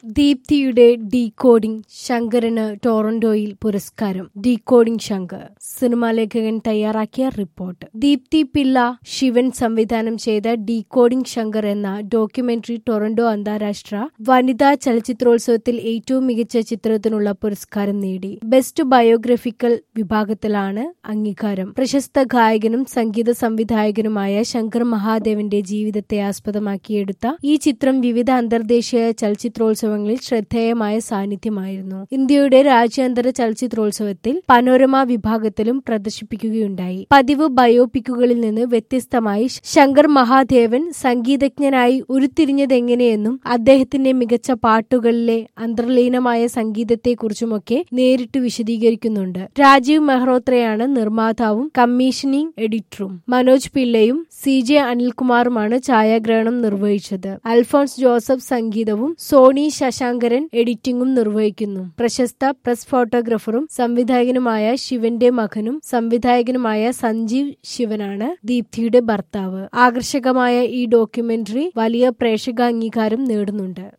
ദീപ്തിയുടെ decoding ശങ്കറിന് ടൊറന്റോയിൽ പുരസ്കാരം decoding Shankar cinema ലേഖകൻ തയ്യാറാക്കിയ റിപ്പോർട്ട് ദീപ്തി പിള്ള ശിവൻ സംവിധാനം ചെയ്ത ഡീകോഡിംഗ് ശങ്കർ എന്ന ഡോക്യുമെന്ററി ടൊറന്റോ അന്താരാഷ്ട്ര വനിതാ ചലച്ചിത്രോത്സവത്തിൽ ഏറ്റവും മികച്ച ചിത്രത്തിനുള്ള പുരസ്കാരം നേടി ബെസ്റ്റ് ബയോഗ്രഫിക്കൽ വിഭാഗത്തിലാണ് അംഗീകാരം പ്രശസ്ത ഗായകനും സംഗീത സംവിധായകനുമായ ശങ്കർ മഹാദേവന്റെ ജീവിതത്തെ ആസ്പദമാക്കിയെടുത്ത ഈ ചിത്രം വിവിധ അന്തർദേശീയ ചലച്ചിത്രോത്സവങ്ങളിൽ ശ്രദ്ധേയമായ സാന്നിധ്യമായിരുന്നു ഇന്ത്യയുടെ രാജ്യാന്തര ചലച്ചിത്രോത്സവത്തിൽ പനോരമ വിഭാഗത്തിലും പ്രദർശിപ്പിക്കുകയുണ്ടായി പതിവ് ബയോപിക്കുകളിൽ നിന്ന് വ്യത്യസ്തമായി ശങ്കർ മഹാദേവൻ സംഗീതജ്ഞനായി ഉരുത്തിരിഞ്ഞതെങ്ങനെയെന്നും അദ്ദേഹത്തിന്റെ മികച്ച പാട്ടുകളിലെ അന്തർലീനമായ സംഗീതത്തെക്കുറിച്ചുമൊക്കെ നേരിട്ട് വിശദീകരിക്കുന്നുണ്ട് രാജീവ് മെഹ്റോത്രയാണ് നിർമ്മാതാവും കമ്മീഷനിംഗ് എഡിറ്ററും മനോജ് പിള്ളയും സി ജെ അനിൽകുമാറുമാണ് ഛായാഗ്രഹണം നിർവഹിച്ചത് അൽഫോൺസ് ജോസഫ് സംഗീതവും സോണി ശശാങ്കരൻ എഡിറ്റിംഗും നിർവഹിക്കുന്നു പ്രശസ്ത പ്രസ് ഫോട്ടോഗ്രാഫറും സംവിധായകനുമായ ശിവന്റെ മകനും സംവിധായകനുമായ സഞ്ജീവ് ശിവനാണ് ദീപ്തിയുടെ ഭർത്താവ് ആകർഷകമായ ഈ ഡോക്യുമെന്ററി വലിയ പ്രേക്ഷക അംഗീകാരം നേടുന്നുണ്ട്